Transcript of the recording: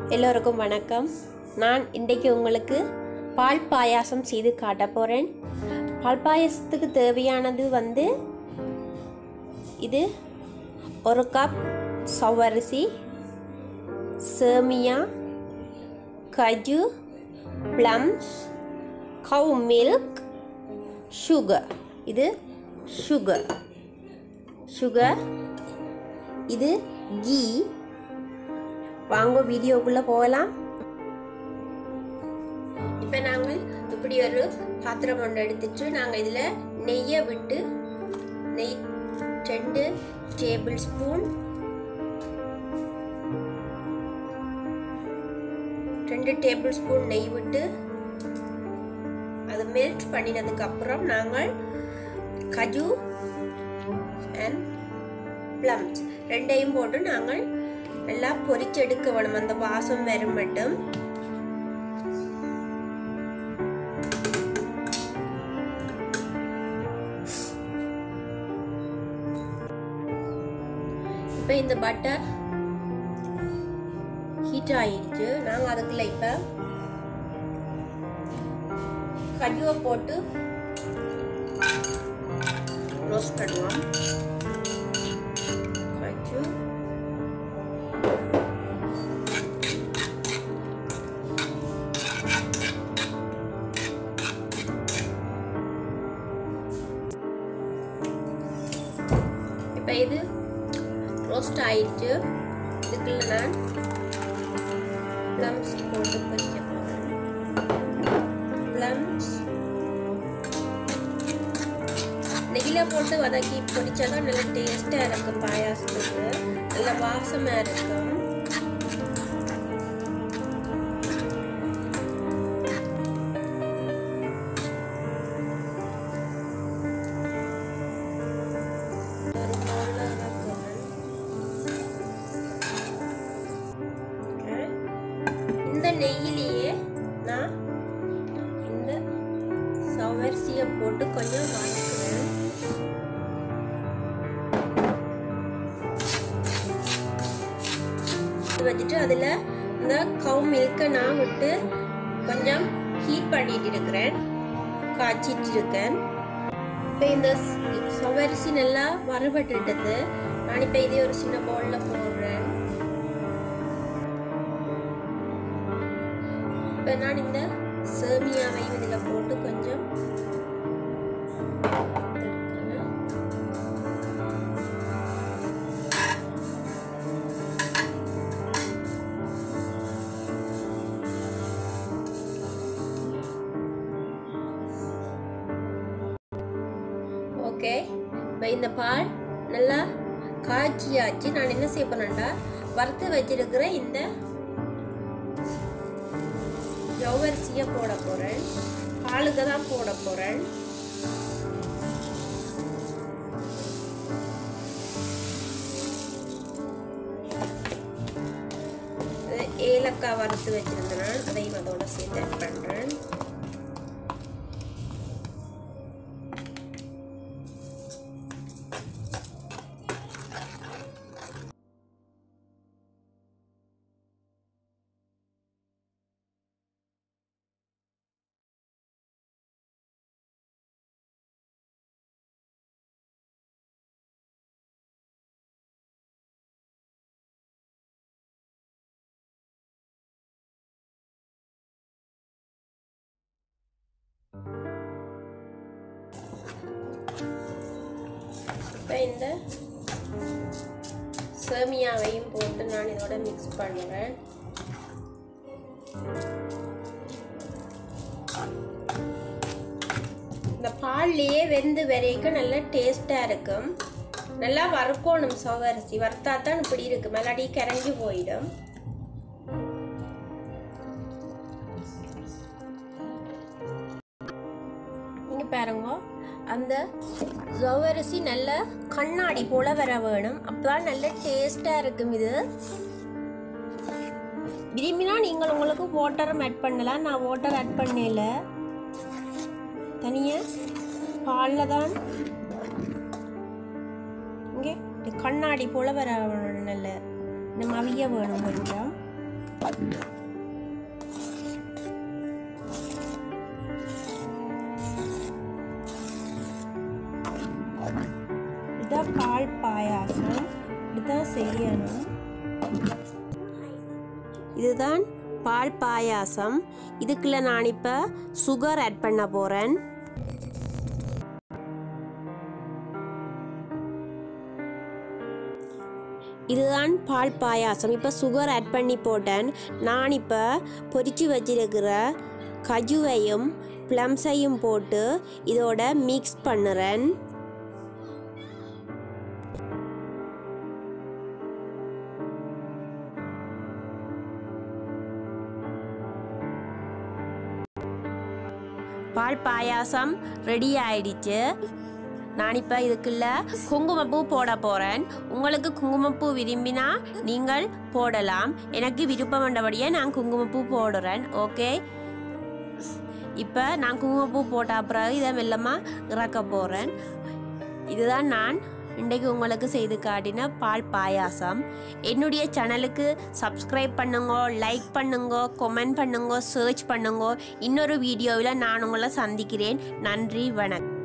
எல்லோருக்கும் வணக்கம் நான் இன்றைக்கு உங்களுக்கு பால் பாயாசம் செய்து காட்ட போகிறேன் பால் பாயாசத்துக்கு தேவையானது வந்து இது ஒரு கப் சவ்வரிசி சேமியா கஜு ப்ளம்ஸ் கவு மில்க் சுகர் இது சுகர் சுகர் இது கீ வாங்க வீடியோக்குள்ளே போகலாம் இப்போ நாங்கள் இப்படி ஒரு பாத்திரம் ஒன்று எடுத்துட்டு நாங்கள் இதில் நெய்யை விட்டு நெய் ரெண்டு டேபிள் ஸ்பூன் ரெண்டு டேபிள் ஸ்பூன் நெய் விட்டு அது மெல்ட் பண்ணினதுக்கு அப்புறம் நாங்கள் கஜு அண்ட் ப்ளம்ஸ் ரெண்டையும் போட்டு நாங்கள் நல்லா பொரிச்செடுக்க வேணும் அந்த வாசம் வரும் மட்டும் இப்போ இந்த பட்டர் ஹீட் ஆயிடுச்சு நாங்கள் அதுக்குள்ள இப்போ கஜுவை போட்டு ரோஸ்ட் பண்ணுவோம் கஜு இப்போ இது ரோஸ்ட் ஆயிடுச்சு இதுக்குள்ள நான் ப்ளம்ஸ் போட்டு பொரிக்க போகிறேன் ப்ளம்ஸ் நெய்யில் போட்டு வதக்கி பொரிச்சாதான் நல்ல டேஸ்ட்டாக இருக்கும் பாயாசத்துக்கு நல்ல வாசமாக இருக்கும் ஒரு பவுலில் வதக்குறேன் Okay. இந்த நெய்யிலேயே நான் இந்த சவரிசியை போட்டு கொஞ்சம் வதக்குறேன் வச்சுட்டு அதில் இந்த கவு மில்கை நான் விட்டு கொஞ்சம் ஹீட் பண்ணிட்டு இருக்கிறேன் காய்ச்சிட்டு இருக்கேன் இப்போ இந்த சவரிசி நல்லா வறுபட்டுட்டது நான் இப்போ இதே ஒரு சின்ன பவுலில் போடுறேன் இப்போ நான் இந்த சேமியாவையும் இதில் போட்டு கொஞ்சம் எடுக்கிறேன். ஓகே இப்போ இந்த பால் நல்லா காய்ச்சியாச்சு நான் என்ன செய்ய போனேன்டா வறுத்து வச்சிருக்கிற இந்த ஜவ்வரிசியை போட போகிறேன் பாலுக்கு தான் போட போகிறேன் ஏலக்காய் வறுத்து வச்சிருந்தேன் அதையும் அதோட சேர்த்து ஆட் பண்ணுறேன் இப்போ இந்த சேமியாவையும் போட்டு நான் இதோட மிக்ஸ் பண்ணுறேன் இந்த பால்லையே வெந்து வரைக்கும் நல்லா டேஸ்ட்டாக இருக்கும் நல்லா வறுக்கணும் சவரிசி வறுத்தா தான் இப்படி இருக்கு மெலடி கரைஞ்சி போயிடும் இங்க பாருங்க அந்த ஜவ்வரிசி நல்ல கண்ணாடி போல வர வேணும் அப்பதான் நல்ல டேஸ்டா இருக்கும் இது விரும்பினா நீங்கள் உங்களுக்கு வாட்டரும் ஆட் பண்ணலாம் நான் வாட்டர் ஆட் பண்ணல தனியாக பாலில் தான் இங்கே கண்ணாடி போல வர வேணும் நல்ல நம்ம அவிய வேணும் கொஞ்சம் இதான் பால் பாயாசம் இதுதான் செய்யணும் இதுதான் பால் பாயாசம் இதுக்குள்ள நான் இப்போ சுகர் ஆட் பண்ண போகிறேன் இதுதான் பால் பாயாசம் இப்போ சுகர் ஆட் பண்ணி போட்டேன் நான் இப்போ பொரிச்சு வச்சிருக்கிற கஜுவையும் ப்ளம்ஸையும் போட்டு இதோட மிக்ஸ் பண்ணுறேன் பால் பாயாசம் ரெடி ஆயிடுச்சு நான் இப்போ இதுக்குள்ள குங்குமப்பூ போட போகிறேன் உங்களுக்கு குங்குமப்பூ விரும்பினா நீங்கள் போடலாம் எனக்கு விருப்பம் வேண்டபடியே நான் குங்குமப்பூ போடுறேன் ஓகே இப்போ நான் குங்குமப்பூ போட்ட பிறகு இதை மெல்லமாக இறக்க போகிறேன் இதுதான் நான் இன்றைக்கு உங்களுக்கு செய்து காட்டின பால் பாயாசம் என்னுடைய சேனலுக்கு சப்ஸ்கிரைப் பண்ணுங்க லைக் பண்ணுங்க கமெண்ட் பண்ணுங்க சர்ச் பண்ணுங்க இன்னொரு வீடியோவில் நான் உங்களை சந்திக்கிறேன் நன்றி வணக்கம்